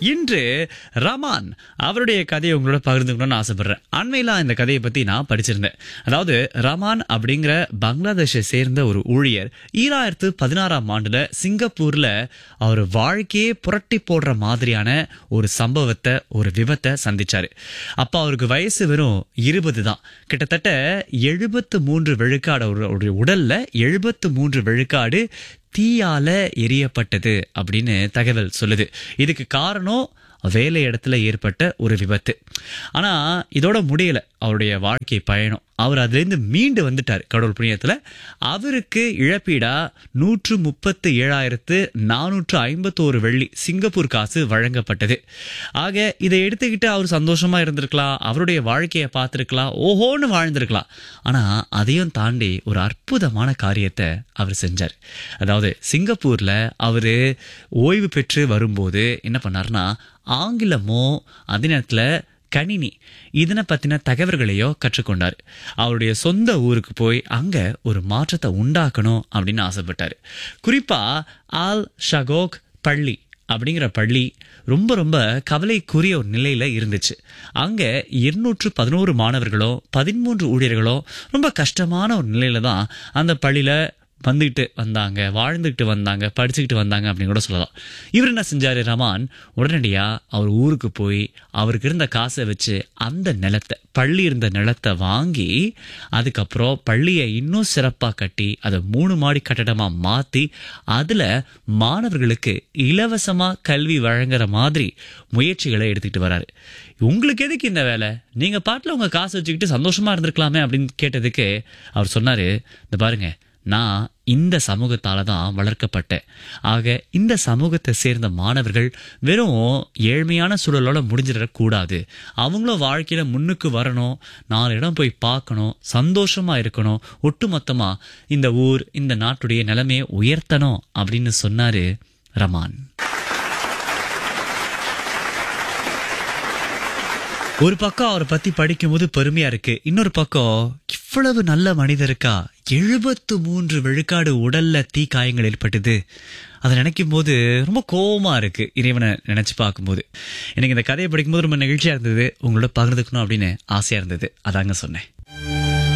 இன்று ரமான் அவருடைய கதையை உங்களோட பகிர்ந்துக்கணும்னு ஆசைப்படுறேன் அண்மையில இந்த கதையை பத்தி நான் படிச்சிருந்தேன் அதாவது ரமான் அப்படிங்கிற பங்களாதேஷை சேர்ந்த ஒரு ஊழியர் ஈராயிரத்து பதினாறாம் ஆண்டுல சிங்கப்பூர்ல அவர் வாழ்க்கையே புரட்டி போடுற மாதிரியான ஒரு சம்பவத்தை ஒரு விபத்தை சந்திச்சாரு அப்ப அவருக்கு வயசு வெறும் இருபது தான் கிட்டத்தட்ட எழுபத்து மூன்று விழுக்காடு அவருடைய உடல்ல எழுபத்து மூன்று விழுக்காடு தீயால எரியப்பட்டது அப்படின்னு தகவல் சொல்லுது இதுக்கு காரணம் வேலை இடத்துல ஏற்பட்ட ஒரு விபத்து ஆனா இதோட முடியல அவருடைய வாழ்க்கை பயணம் அவர் அதுலேருந்து மீண்டு வந்துட்டார் கடவுள் புண்ணியத்தில் அவருக்கு இழப்பீடா நூற்று முப்பத்து ஏழாயிரத்து நானூற்று ஐம்பத்தோரு வெள்ளி சிங்கப்பூர் காசு வழங்கப்பட்டது ஆக இதை எடுத்துக்கிட்டு அவர் சந்தோஷமா இருந்திருக்கலாம் அவருடைய வாழ்க்கையை பார்த்துருக்கலாம் ஓஹோன்னு வாழ்ந்திருக்கலாம் ஆனா அதையும் தாண்டி ஒரு அற்புதமான காரியத்தை அவர் செஞ்சார் அதாவது சிங்கப்பூர்ல அவர் ஓய்வு பெற்று வரும்போது என்ன பண்ணாருன்னா ஆங்கிலமோ அதே நேரத்தில் கணினி இதனை பற்றின தகவல்களையோ கற்றுக்கொண்டார் அவருடைய சொந்த ஊருக்கு போய் அங்கே ஒரு மாற்றத்தை உண்டாக்கணும் அப்படின்னு ஆசைப்பட்டார் குறிப்பாக ஆல் ஷகோக் பள்ளி அப்படிங்கிற பள்ளி ரொம்ப ரொம்ப கவலைக்குரிய ஒரு நிலையில் இருந்துச்சு அங்கே இருநூற்று பதினோரு மாணவர்களோ பதிமூன்று ஊழியர்களோ ரொம்ப கஷ்டமான ஒரு நிலையில தான் அந்த பள்ளியில் வந்துக்கிட்டு வந்தாங்க வாழ்ந்துக்கிட்டு வந்தாங்க படிச்சுக்கிட்டு வந்தாங்க அப்படின்னு கூட சொல்லலாம் இவர் என்ன செஞ்சார் ரமான் உடனடியாக அவர் ஊருக்கு போய் அவருக்கு இருந்த காசை வச்சு அந்த நிலத்தை பள்ளி இருந்த நிலத்தை வாங்கி அதுக்கப்புறம் பள்ளியை இன்னும் சிறப்பாக கட்டி அதை மூணு மாடி கட்டடமாக மாற்றி அதில் மாணவர்களுக்கு இலவசமாக கல்வி வழங்குற மாதிரி முயற்சிகளை எடுத்துக்கிட்டு வராரு உங்களுக்கு எதுக்கு இந்த வேலை நீங்கள் பாட்டில் உங்கள் காசு வச்சுக்கிட்டு சந்தோஷமாக இருந்திருக்கலாமே அப்படின்னு கேட்டதுக்கு அவர் சொன்னார் இந்த பாருங்க நான் இந்த சமூகத்தால தான் வளர்க்கப்பட்டேன் ஆக இந்த சமூகத்தை சேர்ந்த மாணவர்கள் வெறும் ஏழ்மையான சூழலோட முடிஞ்சிடக்கூடாது அவங்களும் வாழ்க்கையில முன்னுக்கு வரணும் நாலு இடம் போய் பார்க்கணும் சந்தோஷமா இருக்கணும் ஒட்டுமொத்தமா இந்த ஊர் இந்த நாட்டுடைய நிலைமையை உயர்த்தணும் அப்படின்னு சொன்னாரு ரமான் ஒரு பக்கம் அவரை பத்தி படிக்கும்போது பெருமையா இருக்கு இன்னொரு பக்கம் இவ்வளவு நல்ல மனிதருக்கா எழுபத்து மூன்று விழுக்காடு உடல்ல தீ காயங்கள் ஏற்பட்டது அதை நினைக்கும் போது ரொம்ப கோபமா இருக்கு இறைவனை நினைச்சு பார்க்கும்போது எனக்கு இந்த கதையை படிக்கும்போது ரொம்ப நெகிழ்ச்சியா இருந்தது உங்களோட பகிர்ந்துக்கணும் அப்படின்னு ஆசையா இருந்தது அதாங்க சொன்னேன்